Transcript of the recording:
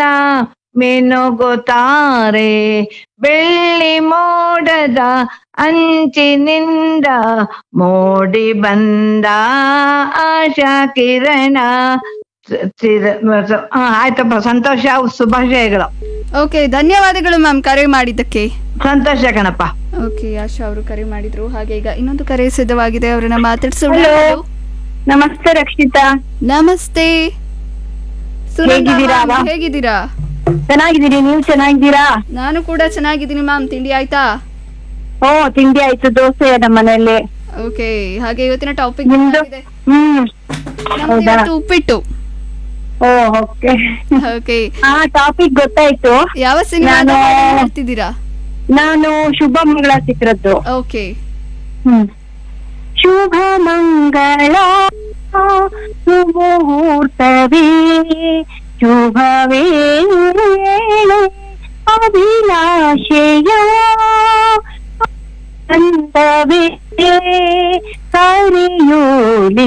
ಮಿನುಗುತ್ತಾರೆ ಬೆಳ್ಳಿ ಮೋಡದ ಅಂಚಿನಿಂದ ಮೋಡಿ ಬಂದ ಆಶಾ ಕಿರಣ ಸ- ಚಿರ- ಸ- ಆ, ಆಯ್ತಪ್ಪ ಸಂತೋಷ ಶುಭಾಶಯಗಳು ಓಕೆ ಧನ್ಯವಾದಗಳು ಮ್ಯಾಮ್ ಕರೆ ಮಾಡಿದ್ದಕ್ಕೆ ಸಂತೋಷ ಕಣಪ್ಪ ಓಕೆ ಆಶಾ ಅವರು ಕರೆ ಮಾಡಿದ್ರು ಹಾಗೆ ಈಗ ಇನ್ನೊಂದು ಕರೆ ಸಿದ್ಧವಾಗಿದೆ ಅವರನ್ನ ಮಾತಾಡ್ಸೋಣ Hello. Hello. ನಮಸ್ತೆ ರಕ್ಷಿತಾ ನಮಸ್ತೆ ಸುನಂದ ಹೇಗಿದ್ದೀರಾ ma'am, ma'am? ಹೇಗಿದ್ದೀರಾ ಚೆನ್ನಾಗಿದ್ದೀರಿ ನೀವು ಚೆನ್ನಾಗಿದ್ದೀರಾ ನಾನು ಕೂಡ ಚೆನ್ನಾಗಿದ್ದೀನಿ ಮ್ಯಾಮ್ ತಿಂಡಿ ಆಯ್ತಾ ಓ ತಿಂಡಿ ಆಯ್ತು ದೋಸೆ ನಮ್ಮ ಮನೆಯಲ್ಲಿ ಓಕೆ ಹಾಗೆ ಇವತ್ತಿನ ಟಾಪಿಕ್ ನಿಮ್ದು ಹ್ಮ್ ಹೌದಾ? ಉಪ್ಪಿಟ್ಟು ಓ ಓಕೆ ಓಕೆ ಹಾ ಟಾಪಿಕ್ ಗೊತ್ತಾಯ್ತು ಯಾವ ಸಿನಿಮಾ ನಾನು- ನೋಡ್ತಿದ್ದೀರಾ ನಾನು ಶುಭ ಮಂಗಳ ಚಿತ್ರದ್ದು ಓಕೆ ಹ್ಮ್ ಶುಭ ಮಂಗಳ ಸುಮುಹೂರ್ತವೇ ಶುಭ ವೇಳೆ ಅಭಿಲಾಷೆಯ ಅಂತವೇ ಕರೆಯೋಲೆ